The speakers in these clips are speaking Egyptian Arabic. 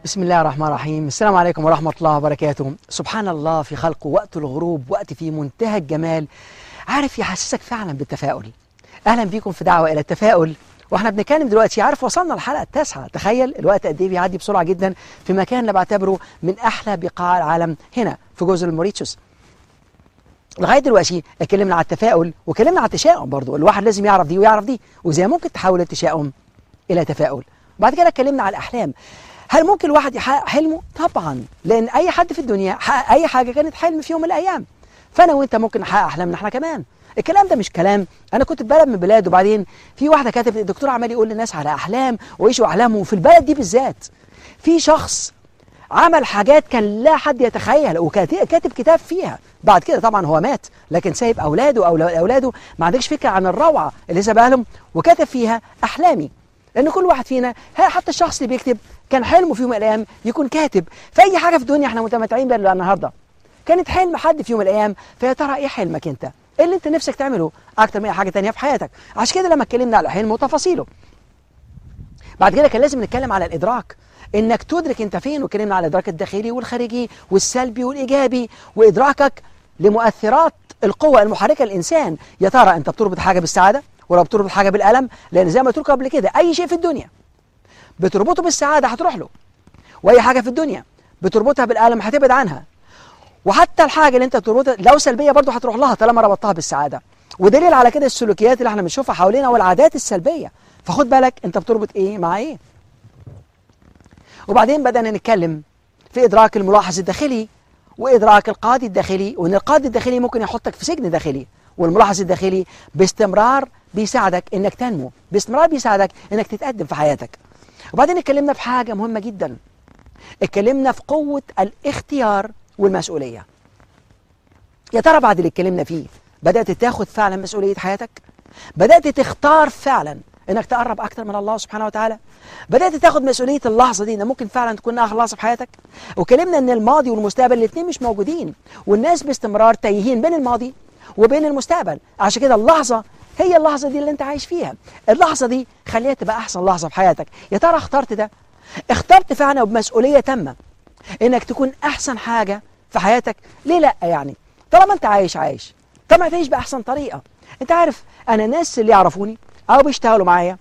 بسم الله الرحمن الرحيم السلام عليكم ورحمة الله وبركاته سبحان الله في خلقه وقت الغروب وقت في منتهى الجمال عارف يحسسك فعلا بالتفاؤل أهلا بيكم في دعوة إلى التفاؤل واحنا بنتكلم دلوقتي عارف وصلنا الحلقة التاسعة تخيل الوقت قد ايه بيعدي بسرعة جدا في مكان انا بعتبره من أحلى بقاع العالم هنا في جزر الموريتشوس لغايه دلوقتي اتكلمنا على التفاؤل وكلمنا على التشاؤم برضو الواحد لازم يعرف دي ويعرف دي وازاي ممكن تحول التشاؤم الى تفاؤل بعد كده اتكلمنا على الاحلام هل ممكن الواحد يحقق حلمه طبعا لان اي حد في الدنيا حقق اي حاجه كانت حلم في يوم من الايام فانا وانت ممكن نحقق احلامنا احنا كمان الكلام ده مش كلام انا كنت في بلد من البلاد وبعدين في واحده كاتب الدكتور عمال يقول للناس على احلام ويعيشوا احلامهم وفي البلد دي بالذات في شخص عمل حاجات كان لا حد يتخيل وكاتب كتاب فيها بعد كده طبعا هو مات لكن سايب اولاده او اولاده ما عندكش فكره عن الروعه اللي سابها لهم وكتب فيها احلامي لان كل واحد فينا حتى الشخص اللي بيكتب كان حلمه في يوم من الايام يكون كاتب في اي حاجه في الدنيا احنا متمتعين بيها النهارده كانت حلم حد في يوم من الايام فيا ترى ايه حلمك انت ايه اللي انت نفسك تعمله اكتر من اي حاجه تانية في حياتك عشان كده لما اتكلمنا على الحلم وتفاصيله بعد كده كان لازم نتكلم على الادراك انك تدرك انت فين واتكلمنا على الادراك الداخلي والخارجي والسلبي والايجابي وادراكك لمؤثرات القوة المحركة للإنسان يا ترى أنت بتربط حاجة بالسعادة ولا بتربط حاجة بالألم لأن زي ما قلت قبل كده أي شيء في الدنيا بتربطه بالسعادة هتروح له وأي حاجة في الدنيا بتربطها بالألم هتبعد عنها وحتى الحاجة اللي أنت بتربطها لو سلبية برضه هتروح لها طالما ربطتها بالسعادة ودليل على كده السلوكيات اللي احنا بنشوفها حوالينا والعادات السلبية فخد بالك أنت بتربط إيه مع إيه وبعدين بدأنا نتكلم في إدراك الملاحظ الداخلي وإدراك القاضي الداخلي وإن القاضي الداخلي ممكن يحطك في سجن داخلي والملاحظ الداخلي باستمرار بيساعدك إنك تنمو باستمرار بيساعدك إنك تتقدم في حياتك وبعدين اتكلمنا في حاجة مهمة جدا اتكلمنا في قوة الاختيار والمسؤولية يا ترى بعد اللي اتكلمنا فيه بدأت تاخد فعلا مسؤولية حياتك بدأت تختار فعلا انك تقرب اكتر من الله سبحانه وتعالى بدات تاخد مسؤوليه اللحظه دي ان ممكن فعلا تكون اخر لحظه في حياتك وكلمنا ان الماضي والمستقبل الاثنين مش موجودين والناس باستمرار تايهين بين الماضي وبين المستقبل عشان كده اللحظه هي اللحظه دي اللي انت عايش فيها اللحظه دي خليها تبقى احسن لحظه في حياتك يا ترى اخترت ده اخترت فعلا بمسؤوليه تامه انك تكون احسن حاجه في حياتك ليه لا يعني طالما انت عايش عايش طبعا تعيش باحسن طريقه انت عارف انا الناس اللي يعرفوني او بيشتغلوا معايا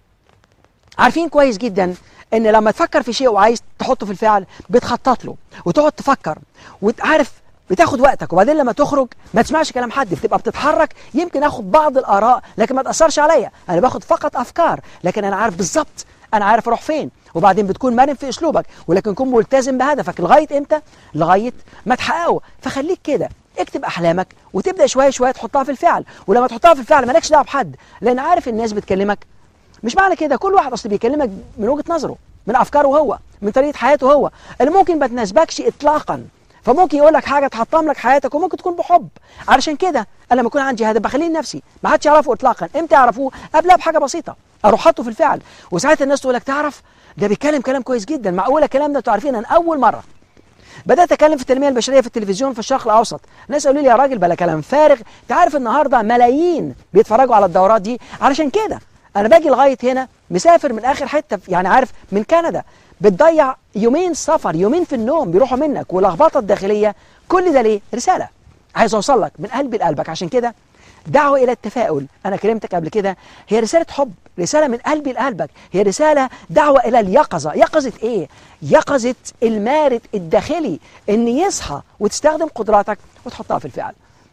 عارفين كويس جدا ان لما تفكر في شيء وعايز تحطه في الفعل بتخطط له وتقعد تفكر وعارف بتاخد وقتك وبعدين لما تخرج ما تسمعش كلام حد بتبقى بتتحرك يمكن اخد بعض الاراء لكن ما تاثرش عليا انا باخد فقط افكار لكن انا عارف بالظبط انا عارف اروح فين وبعدين بتكون مرن في اسلوبك ولكن تكون ملتزم بهدفك لغايه امتى لغايه ما تحققه فخليك كده اكتب احلامك وتبدا شويه شويه تحطها في الفعل ولما تحطها في الفعل مالكش دعوه بحد لان عارف الناس بتكلمك مش معنى كده كل واحد اصل بيكلمك من وجهه نظره من افكاره هو من طريقه حياته هو اللي ممكن ما تناسبكش اطلاقا فممكن يقول لك حاجه تحطم لك حياتك وممكن تكون بحب علشان كده انا لما يكون عندي هدف بخليه لنفسي ما حدش يعرفه اطلاقا امتى يعرفوه قبلها بحاجه بسيطه اروح حاطه في الفعل وساعتها الناس تقول لك تعرف ده بيتكلم كلام كويس جدا معقوله الكلام ده انتوا عارفين انا اول مره بدات اتكلم في التنميه البشريه في التلفزيون في الشرق الاوسط الناس قالوا لي يا راجل بلا كلام فارغ انت عارف النهارده ملايين بيتفرجوا على الدورات دي علشان كده انا باجي لغايه هنا مسافر من اخر حته يعني عارف من كندا بتضيع يومين سفر يومين في النوم بيروحوا منك واللخبطه الداخليه كل ده ليه رساله عايز اوصل لك من قلبي لقلبك عشان كده دعوة إلى التفاؤل أنا كلمتك قبل كده هي رسالة حب رسالة من قلبي لقلبك هي رسالة دعوة إلى اليقظة يقظة إيه؟ يقظة المارد الداخلي إن يصحى وتستخدم قدراتك وتحطها في الفعل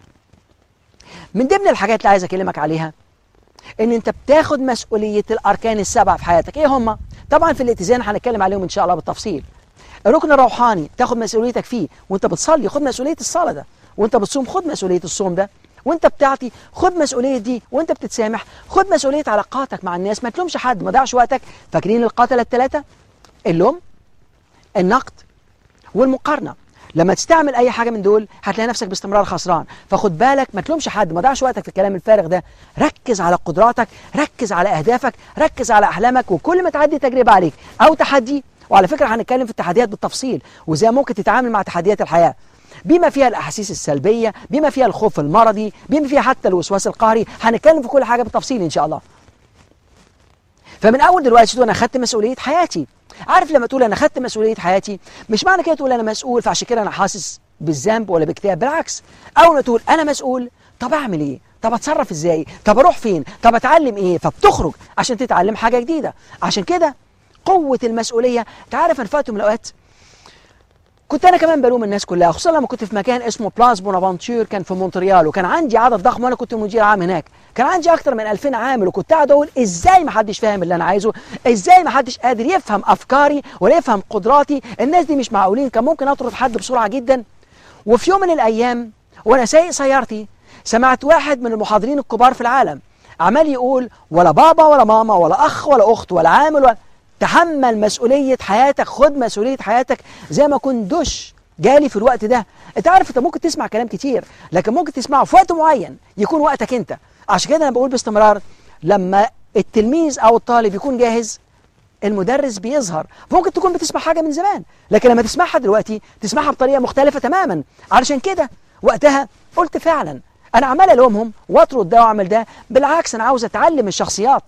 من ضمن الحاجات اللي عايز أكلمك عليها إن أنت بتاخد مسؤولية الأركان السبعة في حياتك إيه هم؟ طبعا في الاتزان هنتكلم عليهم إن شاء الله بالتفصيل الركن الروحاني تاخد مسؤوليتك فيه وانت بتصلي خد مسؤولية الصلاة ده وانت بتصوم خد مسؤولية الصوم ده وانت بتعطي خد مسؤوليه دي وانت بتتسامح خد مسؤوليه علاقاتك مع الناس ما تلومش حد ما تضيعش وقتك فاكرين القتله الثلاثه اللوم النقد والمقارنه لما تستعمل اي حاجه من دول هتلاقي نفسك باستمرار خسران فخد بالك ما تلومش حد ما تضيعش وقتك في الكلام الفارغ ده ركز على قدراتك ركز على اهدافك ركز على احلامك وكل ما تعدي تجربه عليك او تحدي وعلى فكره هنتكلم في التحديات بالتفصيل وازاي ممكن تتعامل مع تحديات الحياه بما فيها الاحاسيس السلبيه بما فيها الخوف المرضي بما فيها حتى الوسواس القهري هنتكلم في كل حاجه بالتفصيل ان شاء الله فمن اول دلوقتي انا خدت مسؤوليه حياتي عارف لما تقول انا خدت مسؤوليه حياتي مش معنى كده تقول انا مسؤول فعشان كده انا حاسس بالذنب ولا باكتئاب بالعكس اول ما تقول انا مسؤول طب اعمل ايه طب اتصرف ازاي طب اروح فين طب اتعلم ايه فبتخرج عشان تتعلم حاجه جديده عشان كده قوه المسؤوليه تعرف انا في وقت من الاوقات كنت انا كمان بلوم الناس كلها خصوصا لما كنت في مكان اسمه بلاس بونافنتور كان في مونتريال وكان عندي عدد ضخم وانا كنت مدير عام هناك كان عندي اكتر من 2000 عامل وكنت قاعد اقول ازاي ما حدش فاهم اللي انا عايزه ازاي ما حدش قادر يفهم افكاري ولا يفهم قدراتي الناس دي مش معقولين كان ممكن اطرد حد بسرعه جدا وفي يوم من الايام وانا سايق سيارتي سمعت واحد من المحاضرين الكبار في العالم عمال يقول ولا بابا ولا ماما ولا اخ ولا اخت ولا عامل ولا تحمل مسؤولية حياتك خد مسؤولية حياتك زي ما كنت دش جالي في الوقت ده انت عارف انت ممكن تسمع كلام كتير لكن ممكن تسمعه في وقت معين يكون وقتك انت عشان كده انا بقول باستمرار لما التلميذ او الطالب يكون جاهز المدرس بيظهر ممكن تكون بتسمع حاجة من زمان لكن لما تسمعها دلوقتي تسمعها بطريقة مختلفة تماما علشان كده وقتها قلت فعلا انا عمال الومهم واطرد ده واعمل ده بالعكس انا عاوز اتعلم الشخصيات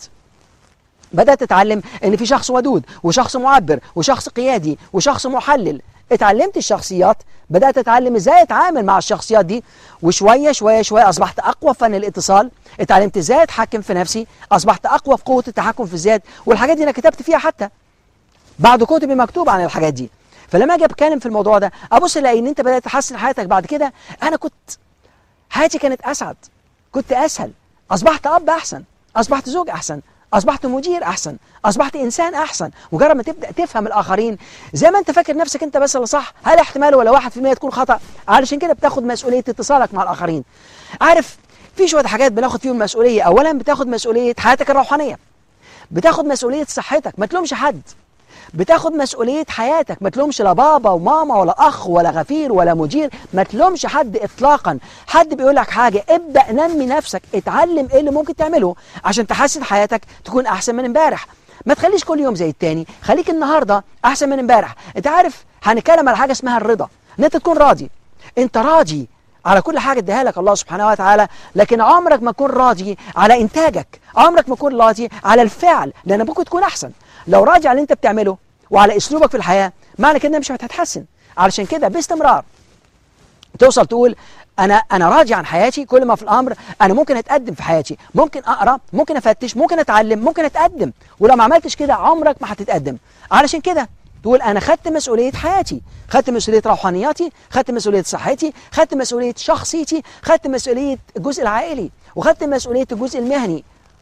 بدأت أتعلم إن في شخص ودود وشخص معبر وشخص قيادي وشخص محلل اتعلمت الشخصيات بدأت أتعلم إزاي أتعامل مع الشخصيات دي وشوية شوية شوية أصبحت أقوى في فن الاتصال اتعلمت إزاي أتحكم في نفسي أصبحت أقوى في قوة التحكم في الذات والحاجات دي أنا كتبت فيها حتى بعد كتبي مكتوب عن الحاجات دي فلما أجي أتكلم في الموضوع ده أبص ألاقي إن أنت بدأت تحسن حياتك بعد كده أنا كنت حياتي كانت أسعد كنت أسهل أصبحت أب أحسن أصبحت زوج أحسن أصبحت مدير أحسن أصبحت إنسان أحسن مجرد ما تبدأ تفهم الآخرين زي ما أنت فاكر نفسك أنت بس اللي صح هل احتمال ولا واحد في المية تكون خطأ علشان كده بتاخد مسؤولية اتصالك مع الآخرين عارف في شوية حاجات بناخد فيهم مسؤولية أولا بتاخد مسؤولية حياتك الروحانية بتاخد مسؤولية صحتك ما تلومش حد بتاخد مسؤولية حياتك ما تلومش لا بابا وماما ولا أخ ولا غفير ولا مدير ما تلومش حد إطلاقا حد بيقول لك حاجة ابدأ نمي نفسك اتعلم إيه اللي ممكن تعمله عشان تحسن حياتك تكون أحسن من امبارح ما تخليش كل يوم زي التاني خليك النهاردة أحسن من امبارح انت عارف هنتكلم على حاجة اسمها الرضا ان انت تكون راضي انت راضي على كل حاجة اديها لك الله سبحانه وتعالى لكن عمرك ما تكون راضي على انتاجك عمرك ما تكون راضي على الفعل لان ممكن تكون احسن لو راضي على اللي انت بتعمله وعلى اسلوبك في الحياة معنى كده مش هتتحسن علشان كده باستمرار توصل تقول انا انا راضي عن حياتي كل ما في الامر انا ممكن اتقدم في حياتي ممكن اقرا ممكن افتش ممكن اتعلم ممكن اتقدم ولو ما عملتش كده عمرك ما هتتقدم علشان كده تقول انا خدت مسؤوليه حياتي خدت مسؤوليه روحانياتي خدت مسؤوليه صحتي خدت مسؤوليه شخصيتي خدت مسؤوليه الجزء العائلي وخدت مسؤوليه الجزء المهني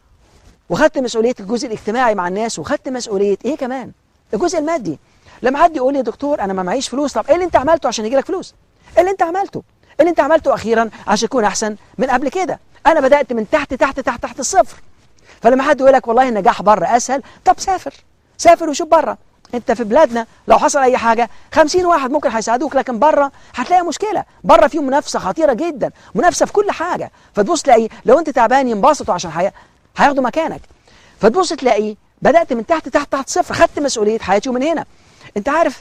وخدت مسؤوليه الجزء الاجتماعي مع الناس وخدت مسؤوليه ايه كمان الجزء المادي لما حد يقول لي يا دكتور انا ما معيش فلوس طب ايه اللي انت عملته عشان يجي لك فلوس ايه اللي انت عملته ايه اللي انت عملته اخيرا عشان تكون احسن من قبل كده انا بدات من تحت تحت تحت تحت الصفر فلما حد يقول لك والله النجاح بره اسهل طب سافر سافر وشوف بره انت في بلادنا لو حصل اي حاجه 50 واحد ممكن هيساعدوك لكن بره هتلاقي مشكله بره فيهم منافسه خطيره جدا منافسه في كل حاجه فتبص تلاقي لو انت تعبان ينبسطوا عشان حي... هياخدوا مكانك فتبص تلاقي بدات من تحت تحت تحت صفر خدت مسؤوليه حياتي ومن هنا انت عارف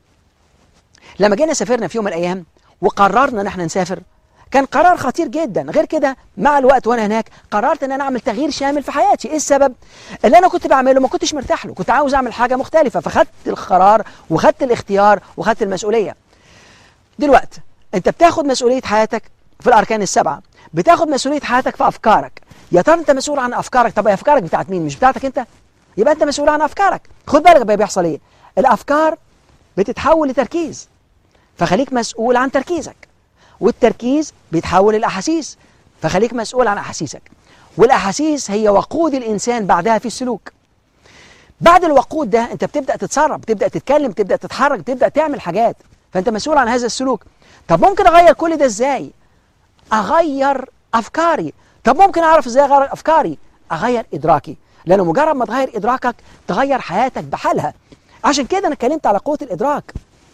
لما جينا سافرنا في يوم من الايام وقررنا ان احنا نسافر كان قرار خطير جدا غير كده مع الوقت وانا هناك قررت ان انا اعمل تغيير شامل في حياتي ايه السبب اللي انا كنت بعمله ما كنتش مرتاح له كنت عاوز اعمل حاجه مختلفه فخدت القرار وخدت الاختيار وخدت المسؤوليه دلوقتي انت بتاخد مسؤوليه حياتك في الاركان السبعه بتاخد مسؤوليه حياتك في افكارك يا ترى انت مسؤول عن افكارك طب افكارك بتاعت مين مش بتاعتك انت يبقى انت مسؤول عن افكارك خد بالك بقى بيحصل ايه الافكار بتتحول لتركيز فخليك مسؤول عن تركيزك والتركيز بيتحول للاحاسيس فخليك مسؤول عن احاسيسك والاحاسيس هي وقود الانسان بعدها في السلوك بعد الوقود ده انت بتبدا تتصرف بتبدا تتكلم بتبدا تتحرك بتبدا تعمل حاجات فانت مسؤول عن هذا السلوك طب ممكن اغير كل ده ازاي اغير افكاري طب ممكن اعرف ازاي اغير افكاري اغير ادراكي لانه مجرد ما تغير ادراكك تغير حياتك بحالها عشان كده انا اتكلمت على قوه الادراك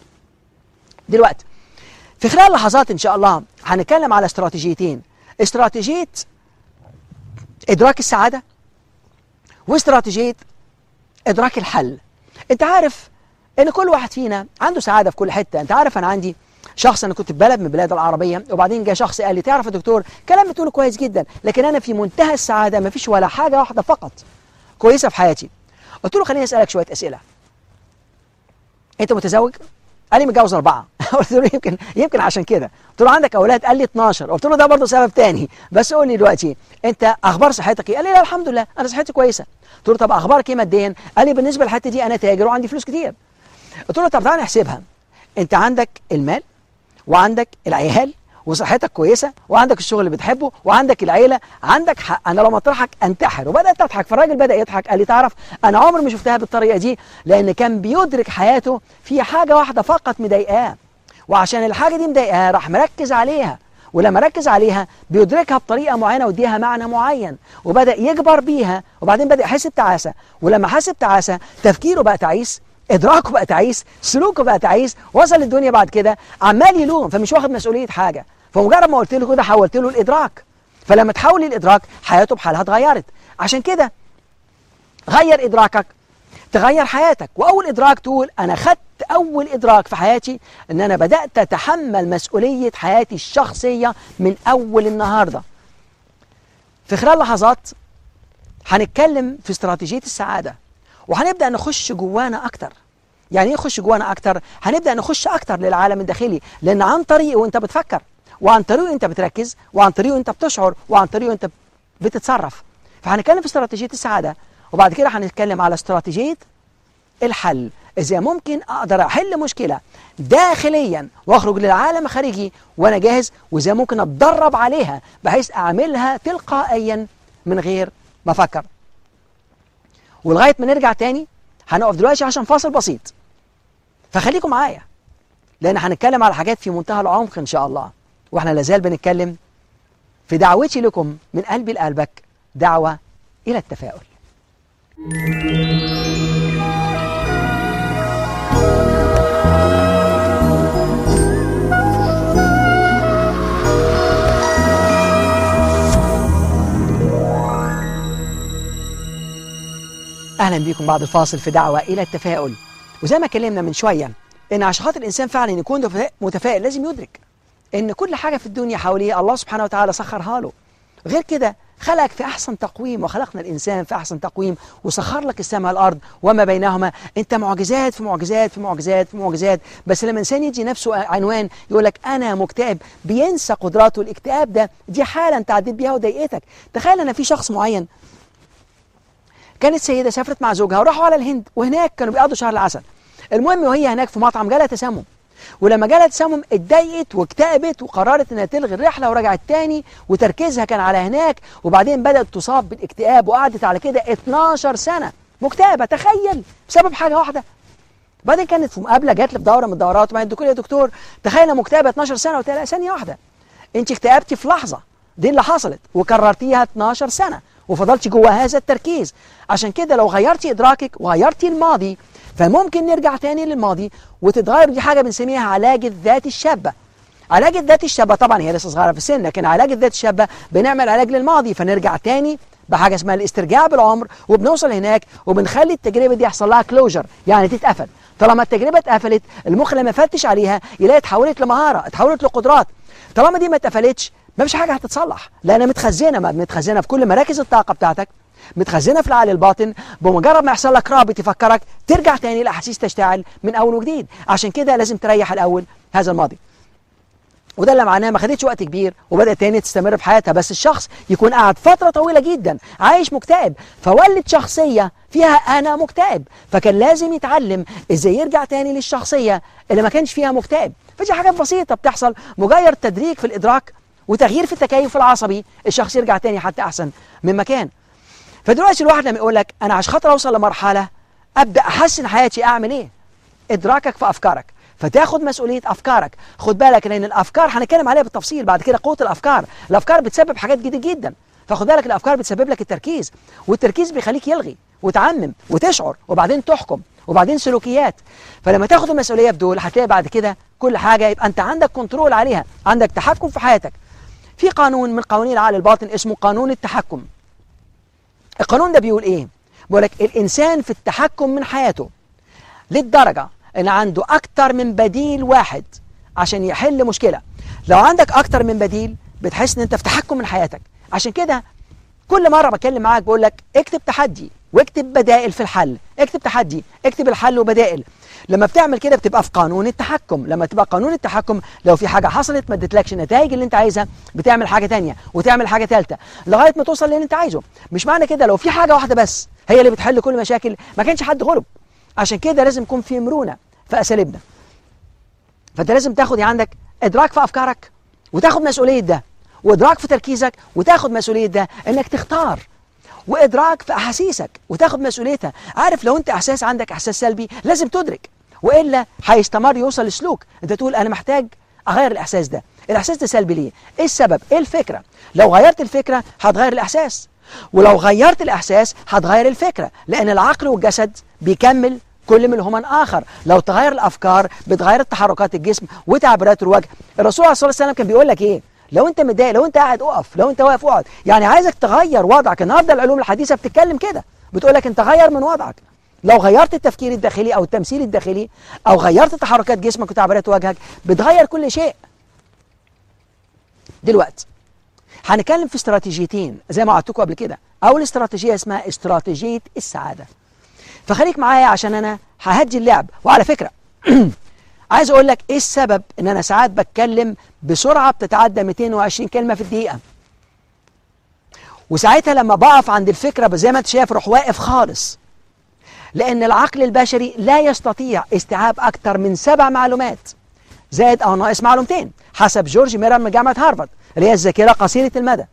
دلوقتي في خلال لحظات ان شاء الله هنتكلم على استراتيجيتين استراتيجيه ادراك السعاده واستراتيجيه ادراك الحل انت عارف ان كل واحد فينا عنده سعاده في كل حته انت عارف انا عندي شخص انا كنت في بلد من البلاد العربيه وبعدين جاء شخص قال لي تعرف يا دكتور كلام بتقوله كويس جدا لكن انا في منتهى السعاده ما فيش ولا حاجه واحده فقط كويسه في حياتي قلت له خليني اسالك شويه اسئله انت متزوج قال لي متجوز اربعه قلت له يمكن يمكن عشان كده قلت له عندك اولاد قال لي 12 قلت له ده برضه سبب تاني بس قول لي دلوقتي انت اخبار صحتك ايه قال لي لا الحمد لله انا صحتي كويسه قلت له طب اخبارك ايه ماديا قال لي بالنسبه للحته دي انا تاجر وعندي فلوس كتير قلت له طب تعالى نحسبها انت عندك المال وعندك العيال وصحتك كويسه وعندك الشغل اللي بتحبه وعندك العيله عندك حق انا لو مطرحك انتحر وبدات اضحك فالراجل بدا يضحك قال لي تعرف انا عمري ما شفتها بالطريقه دي لان كان بيدرك حياته في حاجه واحده فقط مضايقاه وعشان الحاجه دي مضايقاه راح مركز عليها ولما ركز عليها بيدركها بطريقه معينه ويديها معنى معين وبدا يكبر بيها وبعدين بدا يحس بتعاسه ولما حس بتعاسه تفكيره بقى تعيس ادراكه بقى تعيس سلوكه بقى تعيس وصل الدنيا بعد كده عمال يلوم فمش واخد مسؤوليه حاجه فمجرد ما قلت له كده حولت له الادراك فلما تحول الادراك حياته بحالها اتغيرت عشان كده غير ادراكك تغير حياتك واول ادراك تقول انا خدت اول ادراك في حياتي ان انا بدات اتحمل مسؤوليه حياتي الشخصيه من اول النهارده في خلال لحظات هنتكلم في استراتيجيه السعاده وهنبدا نخش جوانا اكتر يعني ايه نخش جوانا اكتر هنبدا نخش اكتر للعالم الداخلي لان عن طريقه وانت بتفكر وعن طريقه انت بتركز وعن طريقه انت بتشعر وعن طريقه انت بتتصرف فهنتكلم في استراتيجيه السعاده وبعد كده هنتكلم على استراتيجيه الحل ازاي ممكن اقدر احل مشكله داخليا واخرج للعالم الخارجي وانا جاهز وازاي ممكن اتدرب عليها بحيث اعملها تلقائيا من غير ما افكر ولغايه ما نرجع تاني هنقف دلوقتي عشان فاصل بسيط فخليكم معايا لان هنتكلم على حاجات في منتهى العمق ان شاء الله واحنا لازال بنتكلم في دعوتي لكم من قلبي لقلبك دعوه الى التفاؤل اهلا بكم بعد الفاصل في دعوه الى التفاؤل وزي ما اتكلمنا من شويه ان عشان خاطر الانسان فعلا يكون متفائل لازم يدرك ان كل حاجه في الدنيا حواليه الله سبحانه وتعالى سخرها له غير كده خلقك في احسن تقويم وخلقنا الانسان في احسن تقويم وسخر لك السماء والارض وما بينهما انت معجزات في معجزات في معجزات في معجزات بس لما الانسان يدي نفسه عنوان يقول لك انا مكتئب بينسى قدراته الاكتئاب ده دي حاله انت عديت بيها وضايقتك تخيل ان في شخص معين كانت سيده سافرت مع زوجها وراحوا على الهند وهناك كانوا بيقضوا شهر العسل المهم وهي هناك في مطعم جالها تسمم ولما جالها تسمم اتضايقت واكتئبت وقررت انها تلغي الرحله ورجعت تاني وتركيزها كان على هناك وبعدين بدات تصاب بالاكتئاب وقعدت على كده 12 سنه مكتئبه تخيل بسبب حاجه واحده بعدين كانت في مقابله جات لي في دوره من الدورات وبعدين الدكتور يا دكتور تخيل مكتئبه 12 سنه قلت لها ثانيه واحده انت اكتئبتي في لحظه دي اللي حصلت وكررتيها 12 سنه وفضلتي جوه هذا التركيز عشان كده لو غيرتي ادراكك وغيرتي الماضي فممكن نرجع تاني للماضي وتتغير دي حاجه بنسميها علاج الذات الشابه علاج الذات الشابه طبعا هي لسه صغيره في السن لكن علاج الذات الشابه بنعمل علاج للماضي فنرجع تاني بحاجه اسمها الاسترجاع بالعمر وبنوصل هناك وبنخلي التجربه دي يحصل لها كلوجر يعني تتقفل طالما التجربه اتقفلت المخ لما يفتش عليها يلاقي اتحولت لمهاره اتحولت لقدرات طالما دي ما اتقفلتش ما فيش حاجه هتتصلح لانها متخزنه ما متخزنه في كل مراكز الطاقه بتاعتك متخزنه في العقل الباطن بمجرد ما يحصل لك رابط يفكرك ترجع تاني الاحاسيس تشتعل من اول وجديد عشان كده لازم تريح الاول هذا الماضي وده اللي معناه ما خدتش وقت كبير وبدات تاني تستمر في حياتها بس الشخص يكون قاعد فتره طويله جدا عايش مكتئب فولد شخصيه فيها انا مكتئب فكان لازم يتعلم ازاي يرجع تاني للشخصيه اللي ما كانش فيها مكتئب فدي حاجات بسيطه بتحصل مجرد تدريج في الادراك وتغيير في التكيف العصبي الشخص يرجع تاني حتى احسن من مكان فدلوقتي الواحد لما يقول لك انا عشان خاطر اوصل لمرحله ابدا احسن حياتي اعمل ايه ادراكك في افكارك فتاخد مسؤوليه افكارك خد بالك لان الافكار هنتكلم عليها بالتفصيل بعد كده قوه الافكار الافكار بتسبب حاجات جديده جدا فخد بالك الافكار بتسبب لك التركيز والتركيز بيخليك يلغي وتعمم وتشعر وبعدين تحكم وبعدين سلوكيات فلما تاخد المسؤوليه في دول هتلاقي بعد كده كل حاجه يبقى انت عندك كنترول عليها عندك تحكم في حياتك في قانون من قوانين العقل الباطن اسمه قانون التحكم القانون ده بيقول ايه بيقول لك الانسان في التحكم من حياته للدرجه ان عنده اكتر من بديل واحد عشان يحل مشكله لو عندك اكتر من بديل بتحس ان انت في تحكم من حياتك عشان كده كل مره بكلم معاك بقول لك اكتب تحدي واكتب بدائل في الحل اكتب تحدي اكتب الحل وبدائل لما بتعمل كده بتبقى في قانون التحكم لما تبقى قانون التحكم لو في حاجة حصلت ما ادتلكش النتائج اللي انت عايزها بتعمل حاجة تانية وتعمل حاجة ثالثه لغاية ما توصل للي انت عايزه مش معنى كده لو في حاجة واحدة بس هي اللي بتحل كل مشاكل ما كانش حد غلب عشان كده لازم يكون في مرونة في أساليبنا فانت لازم تاخد عندك ادراك في افكارك وتاخد مسؤوليه ده وادراك في تركيزك وتاخد مسؤوليه ده انك تختار وادراك في احاسيسك وتاخد مسؤوليتها عارف لو انت احساس عندك احساس سلبي لازم تدرك والا هيستمر يوصل لسلوك انت تقول انا محتاج اغير الاحساس ده الاحساس ده سلبي ليه ايه السبب ايه الفكره لو غيرت الفكره هتغير الاحساس ولو غيرت الاحساس هتغير الفكره لان العقل والجسد بيكمل كل منهما آخر لو تغير الأفكار بتغير تحركات الجسم وتعبيرات الوجه الرسول عليه الصلاة والسلام كان بيقول لك إيه لو انت متضايق لو انت قاعد اقف لو انت واقف اقعد يعني عايزك تغير وضعك النهارده العلوم الحديثه بتتكلم كده بتقول لك انت غير من وضعك لو غيرت التفكير الداخلي او التمثيل الداخلي او غيرت تحركات جسمك وتعبيرات وجهك بتغير كل شيء دلوقتي هنتكلم في استراتيجيتين زي ما قلت قبل كده اول استراتيجيه اسمها استراتيجيه السعاده فخليك معايا عشان انا ههدي اللعب وعلى فكرة عايز اقول لك ايه السبب ان انا ساعات بتكلم بسرعة بتتعدى 220 كلمة في الدقيقة وساعتها لما بقف عند الفكرة زي ما انت شايف روح واقف خالص لان العقل البشري لا يستطيع استيعاب اكثر من سبع معلومات زائد او ناقص معلومتين حسب جورج ميرام من جامعة هارفارد اللي هي الذاكرة قصيرة المدى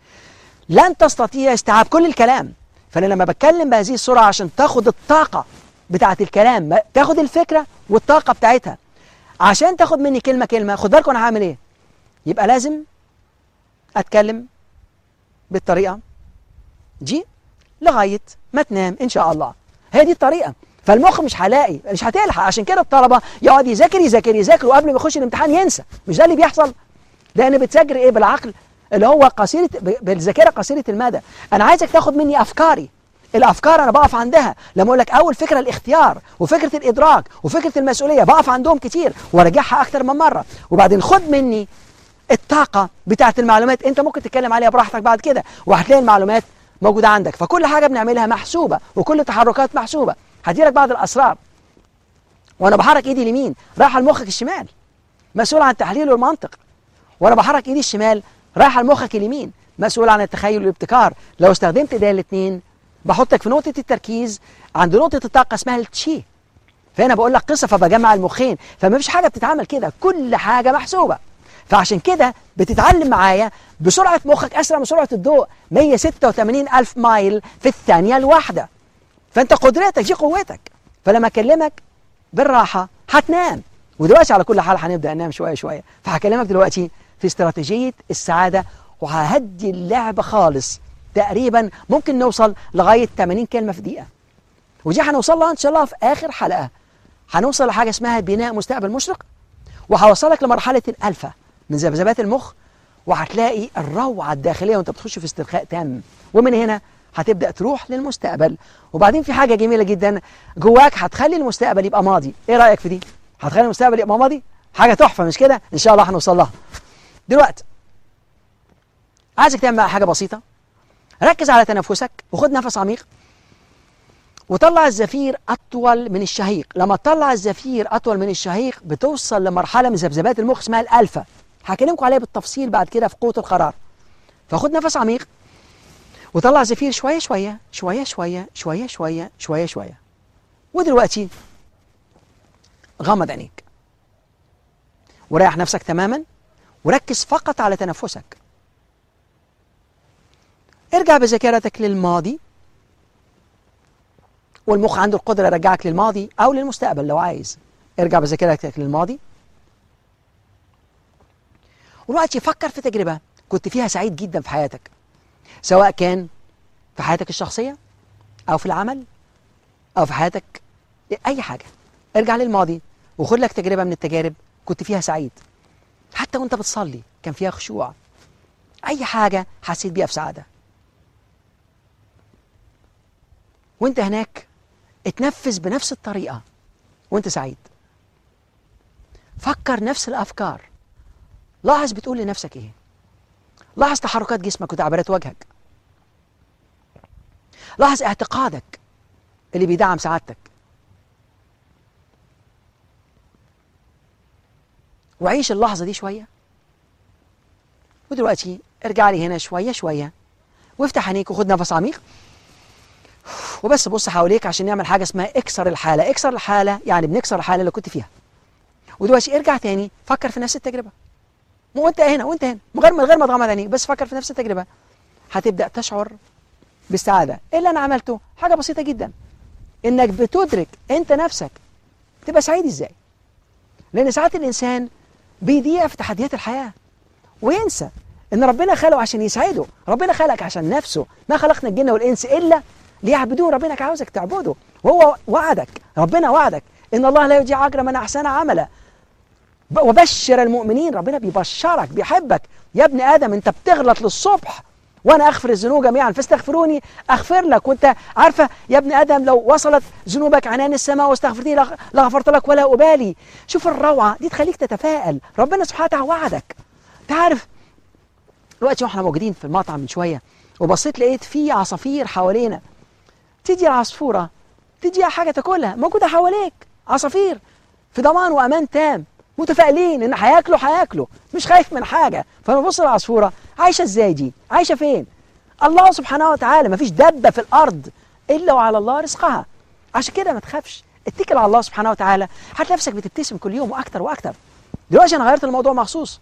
لن تستطيع استيعاب كل الكلام فأنا لما بتكلم بهذه السرعة عشان تاخد الطاقة بتاعة الكلام تاخد الفكرة والطاقة بتاعتها عشان تاخد مني كلمة كلمة خد بالكم أنا هعمل إيه يبقى لازم أتكلم بالطريقة دي لغاية ما تنام إن شاء الله هي دي الطريقة فالمخ مش هلاقي مش هتلحق عشان كده الطلبة يقعد يذاكر يذاكر يذاكر وقبل ما يخش الامتحان ينسى مش ده اللي بيحصل لأن بتذاكر إيه بالعقل اللي هو قصيرة بالذاكرة قصيرة المدى أنا عايزك تاخد مني أفكاري الأفكار أنا بقف عندها لما أقول لك أول فكرة الاختيار وفكرة الإدراك وفكرة المسؤولية بقف عندهم كتير وراجعها أكتر من مرة وبعدين خد مني الطاقة بتاعة المعلومات أنت ممكن تتكلم عليها براحتك بعد كده وهتلاقي المعلومات موجودة عندك فكل حاجة بنعملها محسوبة وكل تحركات محسوبة هديلك بعض الأسرار وأنا بحرك إيدي اليمين رايحة لمخك الشمال مسؤول عن التحليل والمنطق وأنا بحرك إيدي الشمال رايحه لمخك اليمين مسؤول عن التخيل والابتكار لو استخدمت ده الاثنين بحطك في نقطة التركيز عند نقطة الطاقة اسمها التشي فهنا بقول لك قصة فبجمع المخين فما فيش حاجة بتتعمل كده كل حاجة محسوبة فعشان كده بتتعلم معايا بسرعة مخك أسرع من سرعة الضوء 186 ألف مايل في الثانية الواحدة فأنت قدرتك دي قوتك فلما أكلمك بالراحة هتنام ودلوقتي على كل حال هنبدأ ننام شوية شوية فهكلمك دلوقتي في استراتيجية السعادة وههدي اللعبة خالص تقريبا ممكن نوصل لغاية 80 كلمة في دقيقة ودي هنوصل لها إن شاء الله في آخر حلقة هنوصل لحاجة اسمها بناء مستقبل مشرق وهوصلك لمرحلة الألفا من ذبذبات المخ وهتلاقي الروعة الداخلية وانت بتخش في استرخاء تام ومن هنا هتبدأ تروح للمستقبل وبعدين في حاجة جميلة جدا جواك هتخلي المستقبل يبقى ماضي ايه رأيك في دي؟ هتخلي المستقبل يبقى ماضي؟ حاجة تحفة مش كده؟ ان شاء الله هنوصل لها دلوقتي عايزك تعمل بقى حاجة بسيطة ركز على تنفسك وخد نفس عميق وطلع الزفير أطول من الشهيق لما تطلع الزفير أطول من الشهيق بتوصل لمرحلة من ذبذبات المخ اسمها الألفا هكلمكم عليها بالتفصيل بعد كده في قوة القرار فخد نفس عميق وطلع زفير شوية شوية شوية شوية شوية شوية شوية شوية ودلوقتي غمض عينيك وريح نفسك تماما وركز فقط على تنفسك ارجع بذاكرتك للماضي والمخ عنده القدرة يرجعك للماضي أو للمستقبل لو عايز ارجع بذاكرتك للماضي ودلوقتي فكر في تجربة كنت فيها سعيد جدا في حياتك سواء كان في حياتك الشخصية أو في العمل أو في حياتك أي حاجة ارجع للماضي وخد لك تجربة من التجارب كنت فيها سعيد حتى وانت بتصلي كان فيها خشوع أي حاجة حسيت بيها في سعادة وانت هناك اتنفذ بنفس الطريقة وانت سعيد فكر نفس الأفكار لاحظ بتقول لنفسك ايه لاحظ تحركات جسمك وتعبيرات وجهك لاحظ اعتقادك اللي بيدعم سعادتك وعيش اللحظة دي شوية ودلوقتي ارجع لي هنا شوية شوية وافتح عينيك وخد نفس عميق وبس بص حواليك عشان نعمل حاجة اسمها اكسر الحالة اكسر الحالة يعني بنكسر الحالة اللي كنت فيها ودلوقتي ارجع تاني فكر في نفس التجربة مو انت هنا وانت هنا من غير من غير ما تغمض عينيك بس فكر في نفس التجربة هتبدأ تشعر بالسعادة ايه اللي انا عملته حاجة بسيطة جدا انك بتدرك انت نفسك تبقى سعيد ازاي لان ساعات الانسان بيضيع في تحديات الحياة وينسى ان ربنا خلقه عشان يسعده ربنا خلقك عشان نفسه ما خلقنا الجن والانس الا ليعبدون ربنا عاوزك تعبده وهو وعدك ربنا وعدك ان الله لا يضيع اجر من احسن عملا وبشر المؤمنين ربنا بيبشرك بيحبك يا ابن ادم انت بتغلط للصبح وانا اغفر الذنوب جميعا فاستغفروني اغفر لك وانت عارفه يا ابن ادم لو وصلت ذنوبك عنان السماء واستغفرتني لغفرت لك ولا ابالي شوف الروعه دي تخليك تتفائل ربنا سبحانه وتعالى وعدك تعرف دلوقتي واحنا موجودين في المطعم من شويه وبصيت لقيت في عصافير حوالينا تيجي العصفوره تديها حاجه تاكلها موجوده حواليك عصافير في ضمان وامان تام متفائلين ان هياكلوا هياكلوا مش خايف من حاجه فانا ببص للعصفوره عايشه ازاي دي عايشه فين الله سبحانه وتعالى ما فيش دبه في الارض الا وعلى الله رزقها عشان كده ما تخافش اتكل على الله سبحانه وتعالى هتلاقي نفسك بتبتسم كل يوم واكتر واكتر دلوقتي انا غيرت الموضوع مخصوص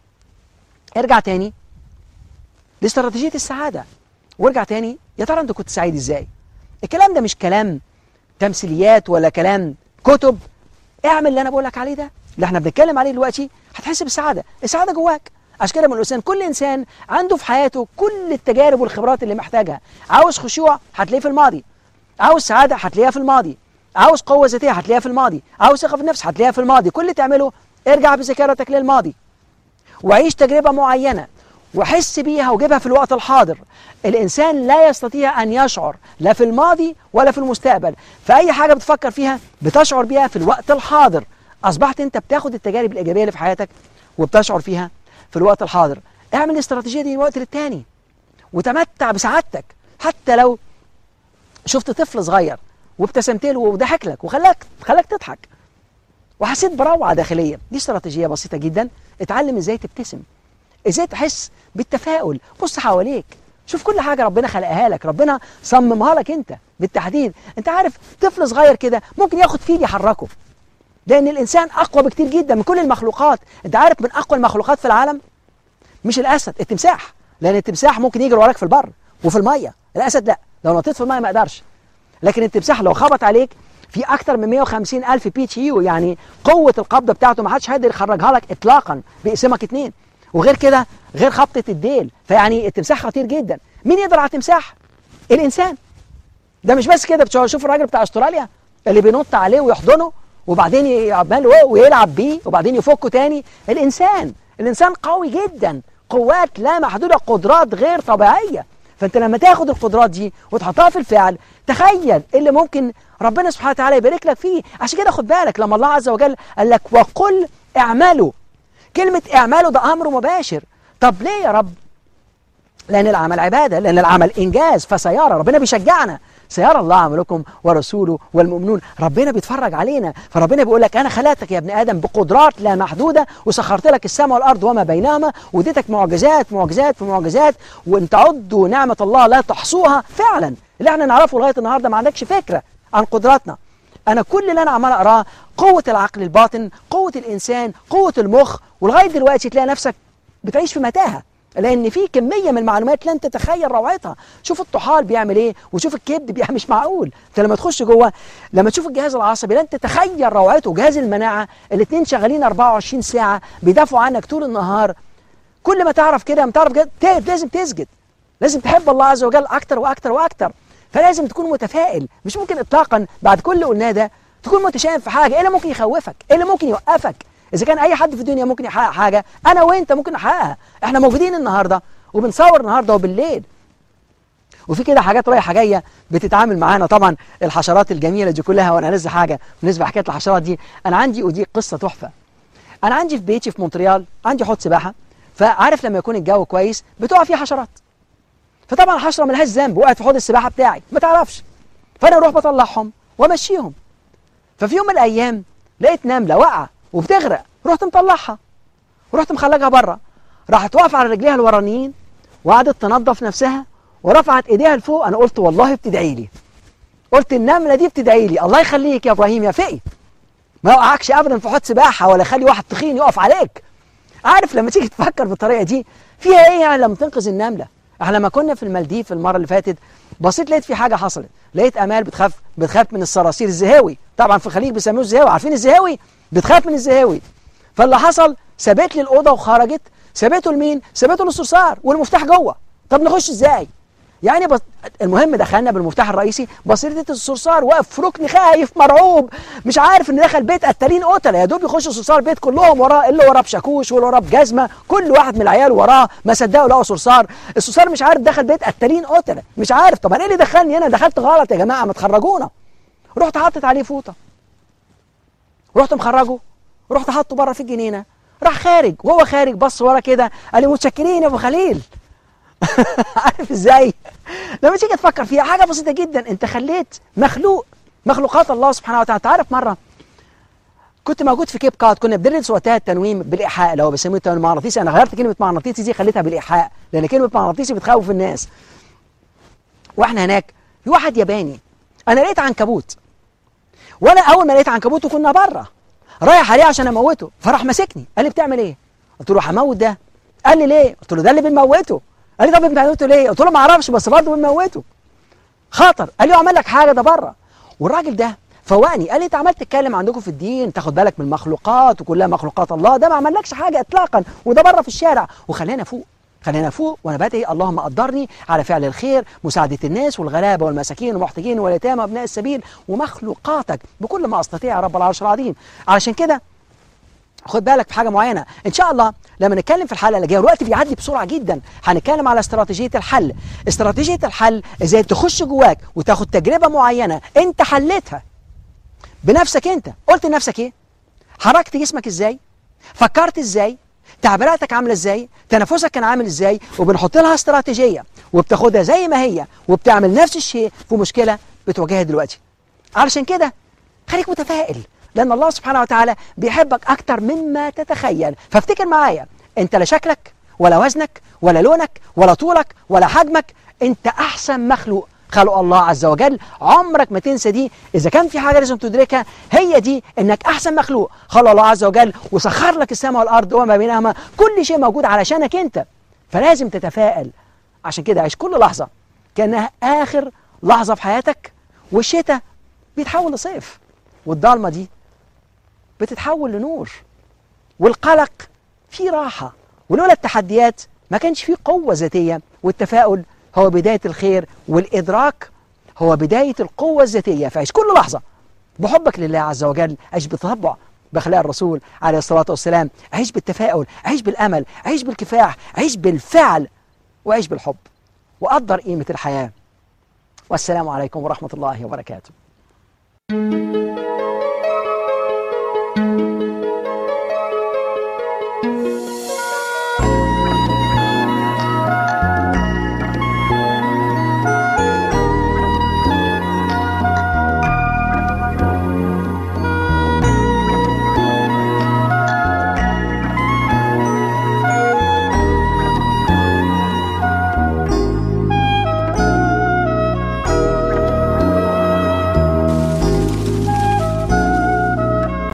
ارجع تاني لاستراتيجيه السعاده وارجع تاني يا ترى انت كنت سعيد ازاي الكلام ده مش كلام تمثيليات ولا كلام كتب اعمل اللي انا بقول لك عليه ده اللي احنا بنتكلم عليه دلوقتي هتحس بالسعاده السعاده جواك عشان كده من الانسان كل انسان عنده في حياته كل التجارب والخبرات اللي محتاجها عاوز خشوع هتلاقيه في الماضي عاوز سعاده هتلاقيها في الماضي عاوز قوه ذاتيه هتلاقيها في الماضي عاوز ثقه في النفس هتلاقيها في الماضي كل اللي تعمله ارجع بذاكرتك للماضي وعيش تجربه معينه وحس بيها وجيبها في الوقت الحاضر الإنسان لا يستطيع أن يشعر لا في الماضي ولا في المستقبل فأي حاجة بتفكر فيها بتشعر بيها في الوقت الحاضر أصبحت أنت بتاخد التجارب الإيجابية اللي في حياتك وبتشعر فيها في الوقت الحاضر اعمل الاستراتيجية دي من وقت للتاني وتمتع بسعادتك حتى لو شفت طفل صغير وابتسمت له وضحك لك وخلاك خلاك تضحك وحسيت بروعة داخلية دي استراتيجية بسيطة جدا اتعلم ازاي تبتسم ازاي تحس بالتفاؤل بص حواليك شوف كل حاجة ربنا خلقها لك ربنا صممها لك انت بالتحديد انت عارف طفل صغير كده ممكن ياخد فيل يحركه لان الانسان اقوى بكتير جدا من كل المخلوقات انت عارف من اقوى المخلوقات في العالم مش الاسد التمساح لان التمساح ممكن يجري وراك في البر وفي الميه الاسد لا لو نطيت في الميه ما يقدرش لكن التمساح لو خبط عليك في اكتر من 150 الف بي تي يو يعني قوه القبضه بتاعته ما حدش هيقدر يخرجها لك اطلاقا بيقسمك اتنين وغير كده غير خبطه الديل فيعني التمساح خطير جدا مين يقدر على التمساح الانسان ده مش بس كده شوف الراجل بتاع استراليا اللي بينط عليه ويحضنه وبعدين يعمل ويلعب بيه وبعدين يفكه تاني الانسان الانسان قوي جدا قوات لا محدوده قدرات غير طبيعيه فانت لما تاخد القدرات دي وتحطها في الفعل تخيل اللي ممكن ربنا سبحانه وتعالى يبارك لك فيه عشان كده خد بالك لما الله عز وجل قال لك وقل اعملوا كلمة اعملوا ده امر مباشر طب ليه يا رب لان العمل عبادة لان العمل انجاز فسيرى ربنا بيشجعنا سيرى الله عملكم ورسوله والمؤمنون ربنا بيتفرج علينا فربنا بيقول لك انا خلقتك يا ابن ادم بقدرات لا محدوده وسخرت لك السماء والارض وما بينهما واديتك معجزات معجزات في معجزات وان تعدوا نعمه الله لا تحصوها فعلا اللي احنا نعرفه لغايه النهارده ما عندكش فكره عن قدراتنا انا كل اللي انا عمال اقراه قوه العقل الباطن قوه الانسان قوه المخ ولغايه دلوقتي تلاقي نفسك بتعيش في متاهه لان في كميه من المعلومات لن تتخيل روعتها شوف الطحال بيعمل ايه وشوف الكبد بيعمل مش معقول انت لما تخش جوه لما تشوف الجهاز العصبي لن تتخيل روعته جهاز المناعه الاثنين شغالين 24 ساعه بيدافعوا عنك طول النهار كل ما تعرف كده ما تعرف كده لازم تسجد لازم تحب الله عز وجل اكتر واكتر واكتر فلازم تكون متفائل مش ممكن اطلاقا بعد كل اللي قلناه ده تكون متشائم في حاجه ايه اللي ممكن يخوفك ايه اللي ممكن يوقفك اذا كان اي حد في الدنيا ممكن يحقق حاجه انا وانت ممكن نحققها احنا موجودين النهارده وبنصور النهارده وبالليل وفي كده حاجات رايحه جايه بتتعامل معانا طبعا الحشرات الجميله دي كلها وانا لسه حاجه بالنسبه لحكايه الحشرات دي انا عندي ودي قصه تحفه انا عندي في بيتي في مونتريال عندي حوض سباحه فعارف لما يكون الجو كويس بتقع فيه حشرات فطبعا الحشره ملهاش ذنب وقعت في حوض السباحه بتاعي ما تعرفش فانا اروح بطلعهم وامشيهم ففي يوم من الايام لقيت نمله واقعه وبتغرق رحت مطلعها ورحت مخرجها بره راحت واقفه على رجليها الورانيين وقعدت تنظف نفسها ورفعت ايديها لفوق انا قلت والله بتدعي لي قلت النمله دي بتدعي لي الله يخليك يا ابراهيم يا فقي ما يوقعكش ابدا في حوض سباحه ولا يخلي واحد تخين يقف عليك عارف لما تيجي تفكر بالطريقه دي فيها ايه يعني لما تنقذ النمله احنا لما كنا في المالديف المره اللي فاتت بصيت لقيت في حاجه حصلت لقيت امال بتخاف بتخاف من الصراصير الزهاوي طبعا في الخليج بيسموه الزهاوي عارفين الزهاوي بتخاف من الزهاوي فاللي حصل سابت لي الاوضه وخرجت سابته لمين سابته للصرصار والمفتاح جوه طب نخش ازاي يعني بس المهم دخلنا بالمفتاح الرئيسي بصيرة الصرصار واقف في ركن خايف مرعوب مش عارف ان دخل بيت قتالين قتله يا دوب يخش الصرصار بيت كلهم وراه اللي وراه بشاكوش واللي وراه بجزمه كل واحد من العيال وراه ما صدقوا لقوا صرصار الصرصار مش عارف دخل بيت قتالين قتله مش عارف طب انا ايه اللي دخلني هنا دخلت غلط يا جماعه ما تخرجونا رحت حطت عليه فوطه رحت مخرجه رحت حاطه بره في الجنينه راح خارج وهو خارج بص ورا كده قال لي متشكرين يا ابو خليل عارف ازاي لما تيجي تفكر فيها حاجه بسيطه جدا انت خليت مخلوق مخلوقات الله سبحانه وتعالى تعرف مره كنت موجود في كيب كات كنا بندرس وقتها التنويم بالايحاء اللي هو بيسموه التنويم المغناطيسي انا غيرت كلمه مغناطيسي دي خليتها بالايحاء لان كلمه مغناطيسي بتخوف الناس واحنا هناك في واحد ياباني انا لقيت عنكبوت وانا اول ما لقيت عنكبوت وكنا بره رايح عليه عشان اموته فراح ماسكني قال لي بتعمل ايه قلت له هموت ده قال لي ليه قلت له ده اللي بنموته قال لي طب بنموته ليه قلت له ما اعرفش بس برضه بنموته خطر قال لي عمل لك حاجه ده بره والراجل ده فوقني قال لي انت عمال تتكلم عندكم في الدين تاخد بالك من المخلوقات وكلها مخلوقات الله ده ما عملكش حاجه اطلاقا وده بره في الشارع وخلينا فوق خلينا فوق وانا بدعي اللهم قدرني على فعل الخير مساعده الناس والغلابه والمساكين والمحتاجين واليتامى وابناء السبيل ومخلوقاتك بكل ما استطيع يا رب العرش العظيم علشان كده خد بالك في حاجه معينه ان شاء الله لما نتكلم في الحلقه اللي جايه الوقت بيعدي بسرعه جدا هنتكلم على استراتيجيه الحل استراتيجيه الحل ازاي تخش جواك وتاخد تجربه معينه انت حلتها بنفسك انت قلت لنفسك ايه حركت جسمك ازاي فكرت ازاي تعبيراتك عامله ازاي تنفسك كان عامل ازاي وبنحط لها استراتيجيه وبتاخدها زي ما هي وبتعمل نفس الشيء في مشكله بتواجهها دلوقتي علشان كده خليك متفائل لان الله سبحانه وتعالى بيحبك اكتر مما تتخيل فافتكر معايا انت لا شكلك ولا وزنك ولا لونك ولا طولك ولا حجمك انت احسن مخلوق خلق الله عز وجل عمرك ما تنسى دي اذا كان في حاجه لازم تدركها هي دي انك احسن مخلوق خلق الله عز وجل وسخر لك السماء والارض وما بينهما كل شيء موجود علشانك انت فلازم تتفائل عشان كده عيش كل لحظه كانها اخر لحظه في حياتك والشتاء بيتحول لصيف والضلمه دي بتتحول لنور والقلق فيه راحه ولولا التحديات ما كانش فيه قوه ذاتيه والتفاؤل هو بداية الخير والإدراك هو بداية القوة الذاتية فعيش كل لحظة بحبك لله عز وجل عيش بتطبع بأخلاق الرسول عليه الصلاة والسلام عيش بالتفاؤل عيش بالأمل عيش بالكفاح عيش بالفعل وعيش بالحب وقدر قيمة الحياة والسلام عليكم ورحمة الله وبركاته